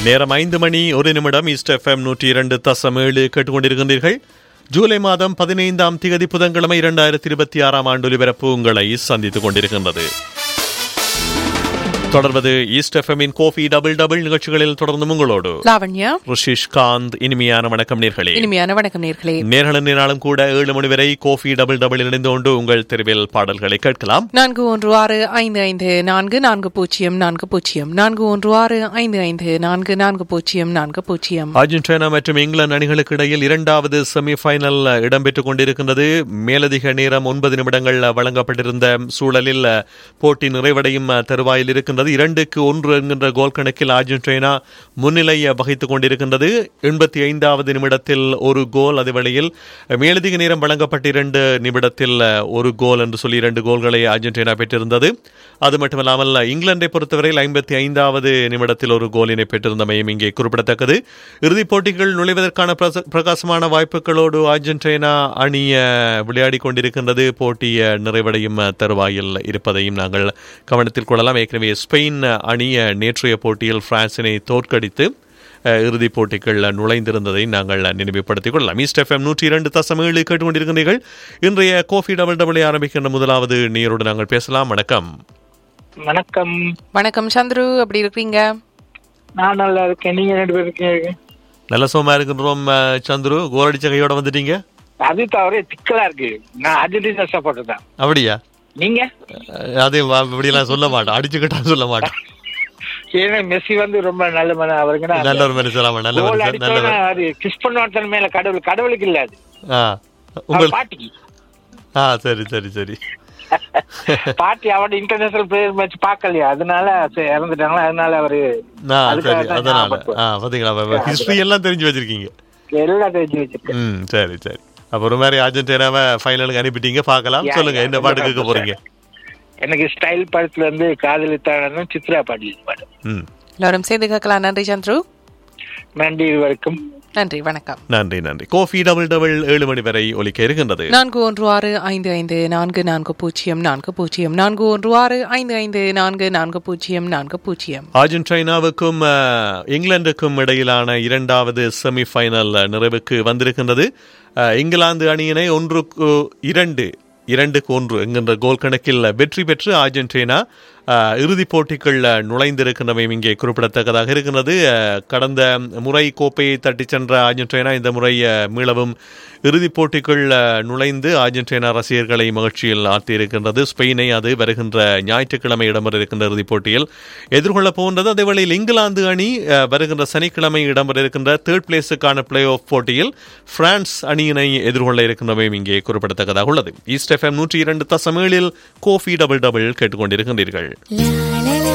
நேரம் ஐந்து மணி ஒரு நிமிடம் ஈஸ்ட் எஃப்எம் நூற்றி இரண்டு தசம் ஏழு கேட்டுக்கொண்டிருக்கின்றீர்கள் ஜூலை மாதம் பதினைந்தாம் திகதி புதன்கிழமை இரண்டாயிரத்தி இருபத்தி ஆறாம் ஆண்டு ஒலிபரப்பு உங்களை சந்தித்துக் கொண்டிருக்கின்றது தொடர்வது ஈஸ்ட் எஃப்எம்மின் கோஃபி டபுள் டபுள் நிகழ்ச்சிகளில் தொடர்ந்து உங்களோடு லாவண்யா ரிஷிஷ் காந்த் இனிமையான வணக்கம் நேர்களே இனிமையான வணக்கம் நேர்களே நேர்களும் நேராலும் கூட ஏழு மணி வரை கோஃபி டபுள் டபுள் இணைந்து கொண்டு உங்கள் தெருவில் பாடல்களை கேட்கலாம் நான்கு ஒன்று ஆறு ஐந்து ஐந்து நான்கு நான்கு பூஜ்ஜியம் நான்கு பூஜ்ஜியம் நான்கு ஒன்று ஆறு ஐந்து ஐந்து நான்கு நான்கு பூஜ்ஜியம் நான்கு பூஜ்ஜியம் அர்ஜென்டினா மற்றும் இங்கிலாந்து அணிகளுக்கு இடையில் இரண்டாவது செமிஃபைனல் இடம்பெற்றுக் கொண்டிருக்கின்றது மேலதிக நேரம் ஒன்பது நிமிடங்கள் வழங்கப்பட்டிருந்த சூழலில் போட்டி நிறைவடையும் தருவாயில் இருக்கின்றது இரண்டுக்கு ஒன்று என்கின்ற கோல் கணக்கில் அர்ஜென்டினா முன்னிலை வகித்துக் கொண்டிருக்கின்றது எண்பத்தி ஐந்தாவது நிமிடத்தில் ஒரு கோல் அதே வேளையில் மேலதிக நேரம் வழங்கப்பட்ட இரண்டு நிமிடத்தில் ஒரு கோல் என்று சொல்லி இரண்டு கோல்களை அர்ஜென்டினா பெற்றிருந்தது அது மட்டுமல்லாமல் இங்கிலாந்தை பொறுத்தவரையில் ஐம்பத்தி ஐந்தாவது நிமிடத்தில் ஒரு கோலினை பெற்றிருந்தமையும் இங்கே குறிப்பிடத்தக்கது இறுதிப் போட்டிகள் நுழைவதற்கான பிரச- பிரகாசமான வாய்ப்புகளோடு அர்ஜென்டினா அணி அஹ், விளையாடிக் கொண்டிருக்கின்றது போட்டி அஹ், நிறைவடையும் அஹ், தருவாயில் இருப்பதையும் நாங்கள் கவனத்தில் கொள்ளலாம் ஏற்கனவே ஸ்பெயின் அணி அஹ், நேற்றைய போட்டியில் பிரான்சினை தோற்கடித்து அஹ், இறுதிப் போட்டிகள் நுழைந்திருந்ததை நாங்கள் நினைவுபடுத்திக் கொள்ளலாம் ஈஸ்ட் எஃப்எம் நூற்றி இரண்டு தசம் ஏழு கேட்டுக்கொண்டிருக்கிறீர்கள் இன்றைய கோஃபி டபுள் டபுளை ஆரம்பிக்கின்ற முதலாவது நேரோடு நாங்கள் பேசலாம் வணக்கம் வணக்கம் வணக்கம் சந்துரு அப்படி இருக்கிறீங்க நான் நல்லா இருக்கேன் நீங்க ரெண்டு பேரும் இருக்கீங்க நல்ல சோமா இருக்கின்றோம் அஹ், சந்துரு கோல் அடிச்ச கையோட வந்துட்டீங்க அது தவிர திக்கலா இருக்கு நான் அர்ஜென்டினா சப்போர்ட் தான் அப்படியா நீங்க அஹ், அது வ- இப்படியெல்லாம் சொல்ல மாட்டோம் அடிச்சுக்கிட்டா சொல்ல மாட்டோம் ஏன்னா மெஸ்ஸி வந்து ரொம்ப நல்ல மன அவருக்கு நல்ல ஒரு மனுஷன் ஆமா நல்ல கோல் மனுஷன் நல்ல அடிச்சோன்னா அது கிஸ் பண்ணுவான் மேல கடவுள் கடவுளுக்கு இல்ல அது ஆ அவர் உங்கள் பாட்டிக்கு ஆ சரி சரி சரி பாட்டி அவரோட இன்டர்நேஷனல் பிளேயர் மேட்ச் பார்க்கலையா அதனால சரி, இறந்துட்டாங்களா அதனால அவரு ஆ அதுக்காக சரி தான் அதனால ஞாபகம். ஆ பாத்தீங்களா ஹிஸ்டரி எல்லாம் தெரிஞ்சு வச்சிருக்கீங்க எல்லாம் தெரிஞ்சு வச்சிருக்கேன் ம் சரி சரி அப்ப ஒரு மாதிரி அர்ஜென்டினாவை ஃபைனலுக்கு அனுப்பிட்டீங்க பார்க்கலாம் யா, சொல்லுங்க யா, என்ன பாட்டு கேட்க போறீங்க எனக்கு ஸ்டைல் படத்துல இருந்து காதலித்தான சித்ரா பாடி பாடு ம் எல்லாரும் சேர்ந்து கேட்கலாம் நன்றி சந்துரு நன்றி வரைக்கும் நன்றி வணக்கம் நன்றி நன்றி கோஃபி டபுள் டபுள் ஏழு மணி வரை ஒலிக்க இருக்கின்றது நான்கு ஒன்று ஆறு ஐந்து ஐந்து நான்கு நான்கு பூஜ்ஜியம் நான்கு பூஜ்ஜியம் நான்கு ஒன்று ஆறு ஐந்து ஐந்து நான்கு நான்கு பூஜ்ஜியம் நான்கு பூஜ்ஜியம் அர்ஜென்டினாவுக்கும் அஹ், இங்கிலாந்துக்கும் இடையிலான இரண்டாவது செமிஃபைனல் நிறைவுக்கு வந்திருக்கின்றது அஹ், இங்கிலாந்து அணியினை ஒன்றுக்கு இரண்டு இரண்டுக்கு ஒன்று என்கின்ற கோல் கணக்கில் வெற்றி பெற்று அர்ஜென்டினா அஹ், இறுதிப் போட்டிகள் நுழைந்திருக்கின்றமையும் இங்கே குறிப்பிடத்தக்கதாக இருக்கின்றது அஹ், கடந்த முறை கோப்பையை தட்டிச் சென்ற அர்ஜென்டினா இந்த முறை அஹ், மீளவும் இறுதிப் போட்டிக்குள் அஹ், நுழைந்து அர்ஜென்டினா ரசிகர்களை மகிழ்ச்சியில் ஆழ்த்தியிருக்கின்றது ஸ்பெயினை அது வருகின்ற ஞாயிற்றுக்கிழமை இடம்பெற இருக்கின்ற இறுதிப் போட்டியில் எதிர்கொள்ள போகின்றது அதே வேளையில் இங்கிலாந்து அணி அஹ், வருகின்ற சனிக்கிழமை இடம்பெற இருக்கின்ற தேர்ட் பிளேஸுக்கான பிளே ஆஃப் போட்டியில் பிரான்ஸ் அணியினை எதிர்கொள்ள இருக்கின்றமையும் இங்கே குறிப்பிடத்தக்கதாக உள்ளது ஈஸ்ட் எஃப்எம் நூற்றி இரண்டு தசமேழில் கோஃபி டபுள் டபுள் கேட்டுக்கொண்டிருக்கின்றீர்கள் La la la